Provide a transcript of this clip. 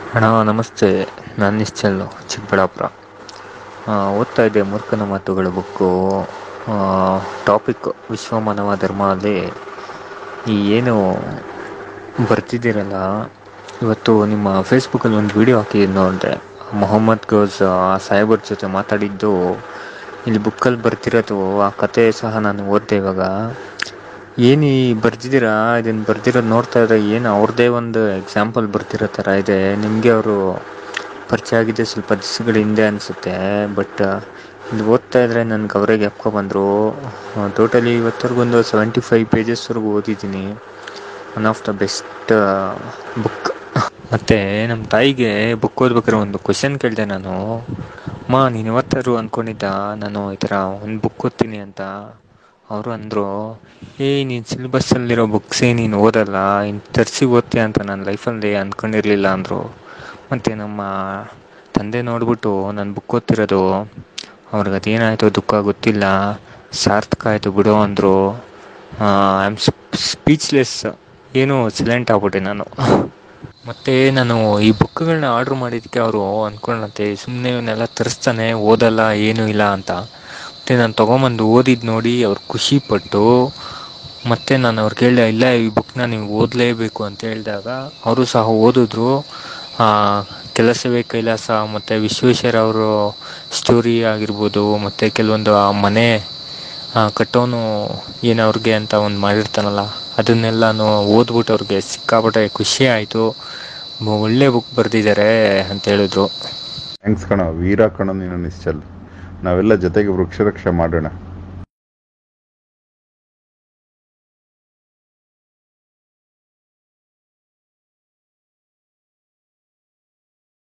ಅಣ್ಣ ನಮಸ್ತೆ ನಾನು ನಿಶ್ಚಲ್ ಚಿಕ್ಕಬಳ್ಳಾಪುರ ಓದ್ತಾ ಇದ್ದೆ ಮೂರ್ಖನ ಮಾತುಗಳ ಬುಕ್ಕು ಟಾಪಿಕ್ ವಿಶ್ವಮಾನವ ಧರ್ಮ ಅಲ್ಲಿ ಈ ಏನು ಬರ್ತಿದ್ದೀರಲ್ಲ ಇವತ್ತು ನಿಮ್ಮ ಫೇಸ್ಬುಕ್ಕಲ್ಲಿ ಒಂದು ವಿಡಿಯೋ ಹಾಕಿದ್ದು ನೋಡಿದೆ ಮೊಹಮ್ಮದ್ ಗೌಸ್ ಆ ಸಾಹೇಬರ ಜೊತೆ ಮಾತಾಡಿದ್ದು ಇಲ್ಲಿ ಬುಕ್ಕಲ್ಲಿ ಬರ್ತಿರೋದು ಆ ಕತೆ ಸಹ ನಾನು ಓದಿದೆ ಇವಾಗ ಏನು ಈ ಬರ್ದಿದ್ದೀರಾ ಇದನ್ನು ಬರ್ದಿರೋದು ನೋಡ್ತಾ ಇದ್ರೆ ಏನು ಅವ್ರದ್ದೇ ಒಂದು ಎಕ್ಸಾಂಪಲ್ ಬರ್ತಿರೋ ಥರ ಇದೆ ನಿಮಗೆ ಅವರು ಪರಿಚಯ ಆಗಿದೆ ಸ್ವಲ್ಪ ದಿವಸಗಳ ಹಿಂದೆ ಅನಿಸುತ್ತೆ ಬಟ್ ಇದು ಓದ್ತಾ ಇದ್ರೆ ನನಗೆ ಅವರಿಗೆ ಎಪ್ಕೊ ಬಂದರು ಟೋಟಲಿ ಇವತ್ತರೆಗೂ ಒಂದು ಸೆವೆಂಟಿ ಫೈವ್ ಪೇಜಸ್ವರೆಗೂ ಓದಿದ್ದೀನಿ one of the best book ಮತ್ತು ನಮ್ಮ ತಾಯಿಗೆ ಬುಕ್ ಓದ್ಬೇಕಾದ್ರೆ ಒಂದು ಕ್ವಶನ್ ಕೇಳಿದೆ ನಾನು ಅಮ್ಮ ನೀನು ಯಾವತ್ತಾದ್ರು ಅಂದ್ಕೊಂಡಿದ್ದ ನಾನು ಈ ಥರ ಒಂದು ಬುಕ್ ಓದ್ತೀನಿ ಅಂತ ಅವರು ಅಂದರು ಏ ನೀನು ಸಿಲೆಬಸ್ಸಲ್ಲಿರೋ ಬುಕ್ಸೇ ನೀನು ಓದಲ್ಲ ಇನ್ನು ತರಿಸಿ ಓದ್ತೀಯ ಅಂತ ನಾನು ಲೈಫಲ್ಲಿ ಅಂದ್ಕೊಂಡಿರಲಿಲ್ಲ ಅಂದರು ಮತ್ತು ನಮ್ಮ ತಂದೆ ನೋಡ್ಬಿಟ್ಟು ನಾನು ಬುಕ್ ಓದ್ತಿರೋದು ಅವ್ರಿಗೆ ಅದೇನಾಯಿತು ದುಃಖ ಗೊತ್ತಿಲ್ಲ ಸಾರ್ಥಕ ಆಯಿತು ಬಿಡು ಅಂದರು ಐ ಆಮ್ ಸ್ಪೀಚ್ಲೆಸ್ ಏನು ಸೈಲೆಂಟ್ ಆಗ್ಬಿಟ್ಟೆ ನಾನು ಮತ್ತು ನಾನು ಈ ಬುಕ್ಗಳನ್ನ ಆರ್ಡ್ರ್ ಮಾಡಿದ್ದಕ್ಕೆ ಅವರು ಅಂದ್ಕೊಂಡಂತೆ ಸುಮ್ಮನೆ ಇವನ್ನೆಲ್ಲ ತರಿಸ್ತಾನೆ ಓದಲ್ಲ ಏನೂ ಇಲ್ಲ ಅಂತ ಮತ್ತು ನಾನು ತೊಗೊಂಬಂದು ಓದಿದ್ದು ನೋಡಿ ಅವ್ರು ಖುಷಿಪಟ್ಟು ಮತ್ತು ನಾನು ಅವ್ರು ಕೇಳಿದೆ ಇಲ್ಲ ಈ ಬುಕ್ನ ನೀವು ಓದಲೇಬೇಕು ಅಂತ ಹೇಳಿದಾಗ ಅವರು ಸಹ ಓದಿದ್ರು ಕೆಲಸವೇ ಕೈಲಾಸ ಮತ್ತು ವಿಶ್ವೇಶ್ವರ ಅವರು ಸ್ಟೋರಿ ಆಗಿರ್ಬೋದು ಮತ್ತು ಕೆಲವೊಂದು ಆ ಮನೆ ಕಟ್ಟೋನು ಏನು ಅವ್ರಿಗೆ ಅಂತ ಒಂದು ಮಾಡಿರ್ತಾನಲ್ಲ ಅದನ್ನೆಲ್ಲನೂ ಓದ್ಬಿಟ್ಟು ಅವ್ರಿಗೆ ಸಿಕ್ಕಾಪಟ್ಟೆ ಖುಷಿ ಆಯಿತು ಒಳ್ಳೆ ಬುಕ್ ಬರೆದಿದ್ದಾರೆ ಅಂತ ಹೇಳಿದ್ರು ಥ್ಯಾಂಕ್ಸ್ ಕಣ ವೀರ ಕಣ ನೀನು ನಿಶ್ಚಲ್ ನಾವೆಲ್ಲ ಜೊತೆಗೆ ವೃಕ್ಷರಕ್ಷೆ ಮಾಡೋಣ